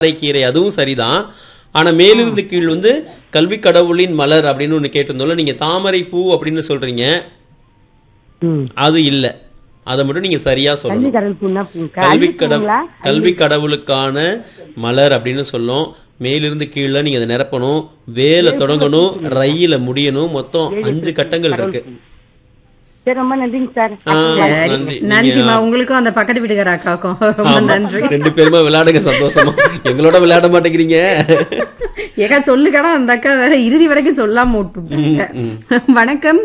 கீரை அதுவும் சரிதான் ஆனா மேலிருந்து கீழ் வந்து கல்வி கடவுளின் மலர் அப்படின்னு ஒண்ணு கேட்டிருந்தோம்ல நீங்க தாமரை பூ அப்படின்னு சொல்றீங்க ம். அது இல்ல அதை மட்டும் நீங்க சரியா கல்வி சொல்லணும் கடல் பூன்னா பூ கல்வி கல்வி கடவுள் பூங்களா? கல்வி கடவுளுக்கான மலர் அப்படின்னு சொல்லும் மேலிருந்து கீழே நீங்க அதை நிரப்பணும் வேல தொடங்கணும் ரயில முடியணும் மொத்தம் அஞ்சு கட்டங்கள் இருக்கு சரி ரொம்ப நன்றிங்க சார் ஆ, சரி நன்றி. நன்றிம்மா உங்களுக்கும் அந்த பக்கத்து வீட்டுக்கார அக்காவுக்கும் ரொம்ப ஆமா. நன்றி ரெண்டு பேருமா விளையாடுங்க சந்தோஷமா எங்களோட விளையாட மாட்டேங்கிறீங்க ஏக்கா சொல்லுக்கடா அந்த அக்கா வேற இறுதி வரைக்கும் சொல்லாம விட்டுட்டாங்க வணக்கம்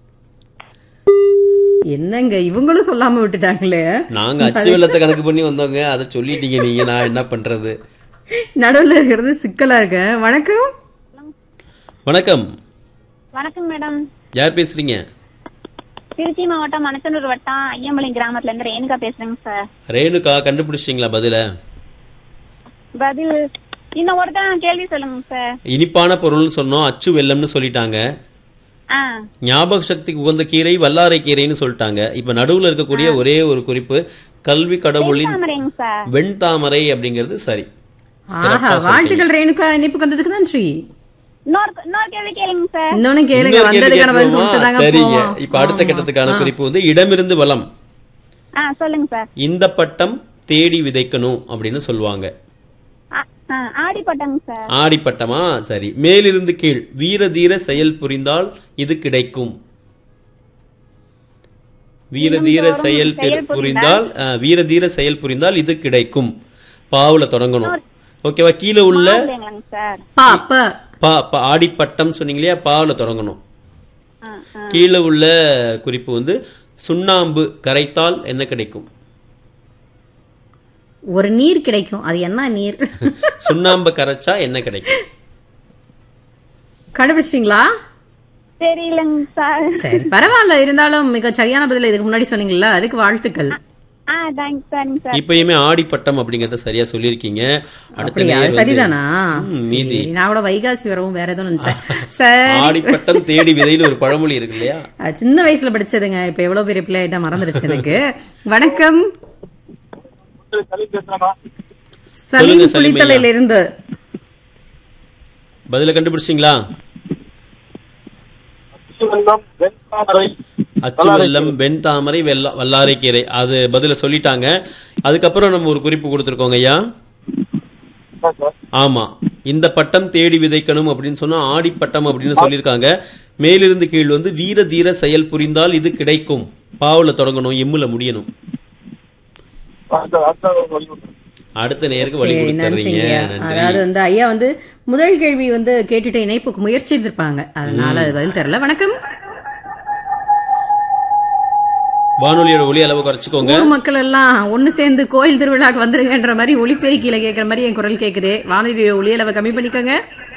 என்னங்க இவங்களும் சொல்லாம விட்டுட்டாங்களே நாங்க அச்சு வெள்ளத்தை கணக்கு பண்ணி வந்தோங்க அதை சொல்லிட்டீங்க நீங்க நான் என்ன பண்றது நடுவுல இருக்கிறது சிக்கலா இருக்கு வணக்கம் வணக்கம் வணக்கம் மேடம் யார் பேசுறீங்க திருச்சி மாவட்டம் மணச்சனூர் வட்டம் ஐயம்பாளையம் கிராமத்துல இருந்து ரேணுகா பேசுறேங்க சார் ரேணுகா கண்டுபிடிச்சிட்டீங்களா பதில பதில் இன்னும் ஒருத்தன் கேள்வி சொல்லுங்க சார் இனிப்பான பொருள்னு சொன்னோம் அச்சு வெள்ளம்னு சொல்லிட்டாங்க ஆ ஞாபக சக்திக்கு உகந்த கீரை வல்லாரை கீரைன்னு சொல்லிட்டாங்க இப்ப நடுவுல இருக்கக்கூடிய ஒரே ஒரு குறிப்பு கல்வி கடவுளின் தாமரைங்க சார் வெண்தாமரை அப்படிங்கிறது சரி ஆஹா சிறப்பா சொல்லிட்டீங்க. வாழ்த்துக்கள் ரேணுகா இனிப்புக்கு வந்ததுக்கு நன்றி இன்னொரு இன்னொரு கேள்வி கேளுங்க சார் இன்னொன்னு கேளுங்க இன்னொரு கேள்வி வந்ததுக்கான பதில் கேட்போமா? சொல்லிட்டு தாங்க சரிங்க போவோம். இப்ப அடுத்த ஆமா. கட்டத்துக்கான ஆ. குறிப்பு வந்து இடமிருந்து வலம் ஆ சொல்லுங்க சார் இந்த பட்டம் தேடி விதைக்கணும் அப்படின்னு சொல்லுவாங்க ஆ, ஆ, ஆடிப்பட்டங்க சார் ஆடிப்பட்டமா சரி மேலிருந்து கீழ் வீர தீர செயல் புரிந்தால் இது கிடைக்கும் வீர தீர தினம்தோறும் செயல் செயல் பெரு- புரிந்தால் அஹ், வீர தீர செயல் புரிந்தால் இது கிடைக்கும் பாவுல தொடங்கணும் ஓகேவா கீழே உள்ள இல்லைங்களாங்க சார் பா அப்ப பா பா ஆடிப்பட்டம் சொன்னீங்க இல்லையா பாவுல தொடங்கணும் ஆ, ஆ. கீழே உள்ள குறிப்பு வந்து சுண்ணாம்பு கரைத்தால் என்ன கிடைக்கும் ஒரு நீர் கிடைக்கும் அது என்ன நீர் சுண்ணாம்பு கரைச்சா என்ன கிடைக்கும் கண்டுபிடிச்சிட்டீங்களா தெரியலங்க சார் சரி பரவாயில்ல இருந்தாலும் மிக சரியான பதில் இதுக்கு முன்னாடி சொன்னீங்கல்ல அதுக்கு வாழ்த்துக்கள் ஆ தேங்க்ஸ் சரிங்க சார் இப்பயுமே ஆடிப்பட்டம் அப்படிங்கறத சரியா சொல்லியிருக்கீங்க அடுத்த அப்படியா நேயர் வந்து- சரிதானா ம், மீதி சரி, நான் கூட வைகாசி வரவும் வேற எதுவும் நினைச்சேன் சரி ஆடிப்பட்டம் தேடி விதைன்னு ஒரு பழமொழி இருக்கு இல்லையா அது சின்ன வயசுல படிச்சதுங்க இப்ப எவ்வளவு பெரிய பிள்ளை ஆயிட்டா மறந்துருச்சு எனக்கு வணக்கம் சலீம் சொல்லுங்க, சலீம் குளித்தலையில இருந்து பதில கண்டுபிடிச்சிங்களா அச்சு வெள்ளம் வெண் தாமரை வெள்ள வல்லாரை கீரை அது பதில சொல்லிட்டாங்க அதுக்கப்புறம் நம்ம ஒரு குறிப்பு கொடுத்துருக்கோங்க ஐயா ஆமா இந்த பட்டம் தேடி விதைக்கணும் அப்படின்னு சொன்னா ஆடிப்பட்டம் அப்படின்னு சொல்லியிருக்காங்க மேலிருந்து கீழ் வந்து வீர தீர செயல் புரிந்தால் இது கிடைக்கும் பாவுல தொடங்கணும் எம்முல முடியணும் அடுத்த நேருக்கு வழி சரி கொடுத்துறீங்க நன்றிங்க நன்றி அதாவது வந்து ஐயா வந்து முதல் கேள்வி வந்து கேட்டுட்டு இணைப்புக்கு முயற்சி இருந்திருப்பாங்க அதனால அது பதில் தெரியல வணக்கம் வானொலியோட ஒலி அளவு குறைச்சிக்கோங்க ஊர் மக்கள் எல்லாம் ஒண்ணு சேர்ந்து கோயில் திருவிழாக்கு வந்துருங்கன்ற மாதிரி ஒளிப்பெருக்கியில கேக்குற மாதிரி என் குரல் கேக்குது வானொலி ஒளி அளவை கம்மி பண்ணிக்கோங்க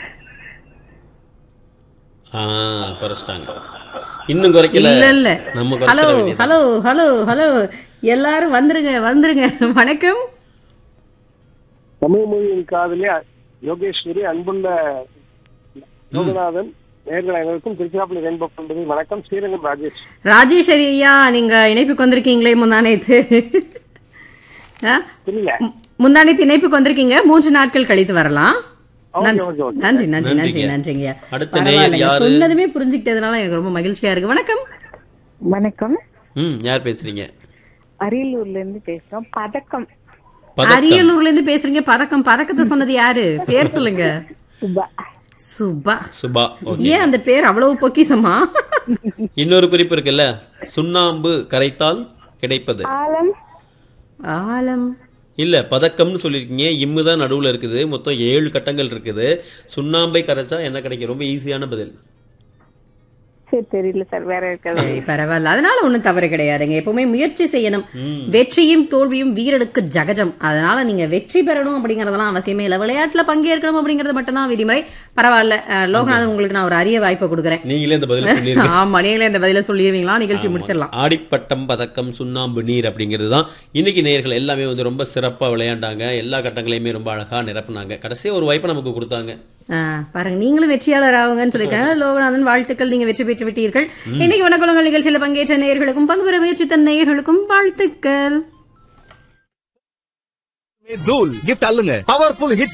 ஆ குறைச்சிட்டாங்க இன்னும் குறைக்கல இல்ல இல்ல நம்ம ஹலோ குறைச்சிட வேண்டியது ஹலோ ஹலோ ஹலோ எல்லாரும் வந்துருங்க வந்துருங்க வணக்கம் தமிழ் மொழியின் காதலே யோகேஸ்வரி அன்புள்ள யோகநாதன் நேர்கள் அனைவருக்கும் திருச்சிராப்பள்ளி ரெயின்போ பண்றது வணக்கம் ஸ்ரீரங்கம் ராஜேஷ் ராஜேஸ்வரி ஐயா நீங்க இணைப்புக்கு வந்திருக்கீங்களே முந்தானேத்து ஆ? புரியல மு- முந்தானேத்து இணைப்புக்கு வந்திருக்கீங்க மூன்று நாட்கள் கழித்து வரலாம் ஓகே, நன்றி ஓகே, ஓகே. நன்றி நன்றி நன்றி நன்றிங்க. நன்றிங்க அடுத்த பரவாயில்லைங்க. நேயர் யாரு? சொன்னதுமே புரிஞ்சுக்கிட்டதுனால எனக்கு ரொம்ப மகிழ்ச்சியா இருக்கு வணக்கம் வணக்கம் ம் யார் பேசுறீங்க அரியலூர்ல இருந்து பேசுறோம் பதக்கம் பதக்கம் அரியலூர்ல இருந்து பேசுறீங்க பதக்கம் பதக்கத்தை சொன்னது யாரு பேர் சொல்லுங்க சுபா சுபா சுபா ஓகே ஏன் அந்த பேர் அவ்வளவு பொக்கிசமா இன்னொரு குறிப்பு இருக்குல்ல சுண்ணாம்பு கரைத்தால் கிடைப்பது ஆலம் ஆலம் இல்ல பதக்கம்னு சொல்லியிருக்கீங்க இம்மு தான் நடுவுல இருக்குது மொத்தம் ஏழு கட்டங்கள் இருக்குது சுண்ணாம்பை கரைச்சா என்ன கிடைக்கும் ரொம்ப ஈஸியான பதில் சரி தெரியல சார் வேற இருக்காது சரி பரவாயில்ல அதனால ஒண்ணும் தவறு கிடையாதுங்க எப்பவுமே முயற்சி செய்யணும் வெற்றியும் தோல்வியும் வீரனுக்கு ஜகஜம் அதனால நீங்க வெற்றி பெறணும் அப்படிங்கறதெல்லாம் அவசியமே இல்லை விளையாட்டுல பங்கேற்கணும் அப்படிங்கறது மட்டும்தான் விதிமுறை பரவாயில்ல அஹ், லோகநாதன் உங்களுக்கு நான் ஒரு அரிய வாய்ப்பை கொடுக்குறேன் நீங்களே இந்த பதில் சொல்லிருக்கீங்க ஆமா நீங்களே இந்த பதில சொல்லிடுவீங்களா நிகழ்ச்சி முடிச்சிடலாம் ஆடிப்பட்டம் பதக்கம் சுண்ணாம்பு நீர் அப்படிங்கிறது தான் இன்னைக்கு நேயர்கள் எல்லாமே வந்து ரொம்ப சிறப்பா விளையாண்டாங்க எல்லா கட்டங்களையுமே ரொம்ப அழகா நிரப்புனாங்க கடைசியா ஒரு வாய்ப்பை நமக்கு கொடுத்தாங்க ஆ, பாருங்க நீங்களும் வெற்றியாளர் ஆகுங்கன்னு சொல்லியிருக்காங்க லோகநாதன் வாழ்த்துக்கள் நீங்க வெற்றி பெற்று விட்டீர்கள் இன்னைக்கு வணக்கங்கள் நிகழ்ச்சியில பங்கேற்ற நேயர்களுக்கும் பங்கு பெற முயற்சித்த நேயர்களுக்கும் வாழ்த்துக்கள் தூள் கிஃப்ட் அல்லுங்க பவர்ஃபுல் ஹிட்ஸ்